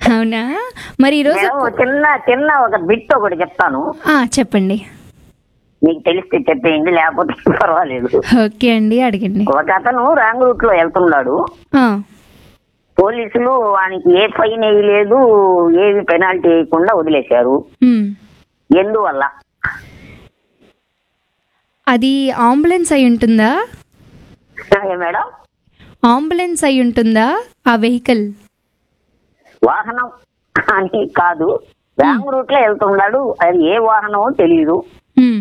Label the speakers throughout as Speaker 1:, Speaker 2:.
Speaker 1: అవునా మరి ఈరోజు
Speaker 2: మేడం ఒక చిన్న చిన్న ఒక బిట్ ఒకటి చెప్తాను
Speaker 1: ఆ, చెప్పండి
Speaker 2: మీకు తెలిస్తే చెప్పేయండి లేకపోతే పర్వాలేదు
Speaker 1: ఓకే అండి అడగండి
Speaker 2: ఒక అతను రాంగ్ రూట్ లో వెళ్తున్నాడు
Speaker 1: ఆ,
Speaker 2: పోలీసులు వానికి ఏ ఫైన్ వేయలేదు ఏవి పెనాల్టీ వేయకుండా వదిలేశారు
Speaker 1: ఉమ్.
Speaker 2: ఎందువల్ల
Speaker 1: అది అంబులెన్స్ అయి ఉంటుందా
Speaker 2: ఏ మేడం
Speaker 1: అంబులెన్స్ అయి ఉంటుందా ఆ వెహికల్
Speaker 2: వాహనం అని కాదు రాంగ్ రూట్ లో వెళ్తున్నాడు అది ఏ వాహనమో తెలియదు
Speaker 1: ఉమ్.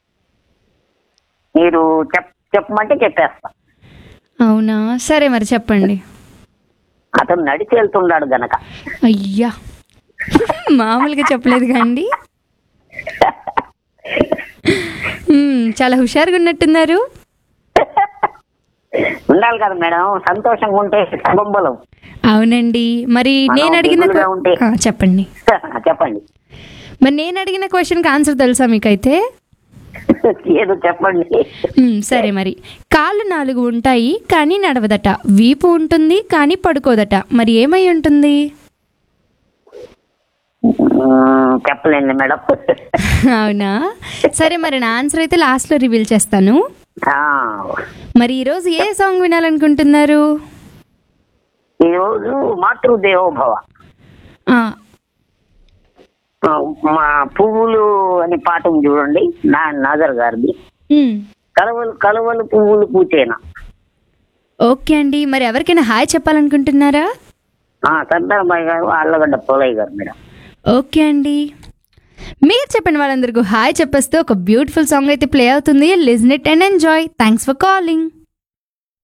Speaker 2: మీరు చెప్ చెప్పమంటే చెప్పేస్తా
Speaker 1: అవునా సరే మరి చెప్పండి
Speaker 2: అతను నడిచి వెళ్తున్నాడు గనక
Speaker 1: అయ్యా మామూలుగా చెప్పలేదు కండి ఉమ్, చాలా హుషారుగా ఉన్నట్టున్నారు
Speaker 2: ఉండాలి కదా మేడం సంతోషంగా ఉంటే సగంబలం
Speaker 1: అవునండి మరి
Speaker 2: మనం
Speaker 1: నేను అడిగిన
Speaker 2: దిగులుగా
Speaker 1: క్వ-
Speaker 2: ఉంటే.
Speaker 1: ఆ, చెప్పండి
Speaker 2: చెప్పండి
Speaker 1: మరి నేను అడిగిన క్వశ్చన్కి ఆన్సర్ తెలుసా మీకైతే
Speaker 2: ఏదో చెప్పండి
Speaker 1: ఉమ్, సరే మరి కాళ్ళు నాలుగు ఉంటాయి కానీ నడవదట వీపు ఉంటుంది కానీ పడుకోదట మరి ఏమై ఉంటుంది
Speaker 2: మ్మ్, చెప్పలేండి మేడం
Speaker 1: అవునా సరే మరి నా ఆన్సర్ అయితే లాస్ట్లో రివీల్ చేస్తాను
Speaker 2: ఆ,
Speaker 1: మరి ఈరోజు ఏ సాంగ్ వినాలనుకుంటున్నారు
Speaker 2: ఈరోజు మాతృదేవోభవ
Speaker 1: ఆ,
Speaker 2: ఆ, మా పువ్వులు అని పాట ఉంది చూడండి నా నాజర్ గారిది
Speaker 1: ఉమ్,
Speaker 2: కలవలు కలవలు పువ్వులు పూచేనా
Speaker 1: ఓకే అండి మరి ఎవరికైనా హాయ్ చెప్పాలనుకుంటున్నారా
Speaker 2: ఆ, సర్దార్ బాయ్ గారు ఆళ్ళగడ్డ పోలయ్య గారు మేడం
Speaker 1: ఓకే అండి మీరు చెప్పిన వాళ్ళందరికీ హాయ్ చెప్పేస్తూ ఒక బ్యూటిఫుల్ సాంగ్ అయితే ప్లే అవుతుంది listen it and enjoy thanks for calling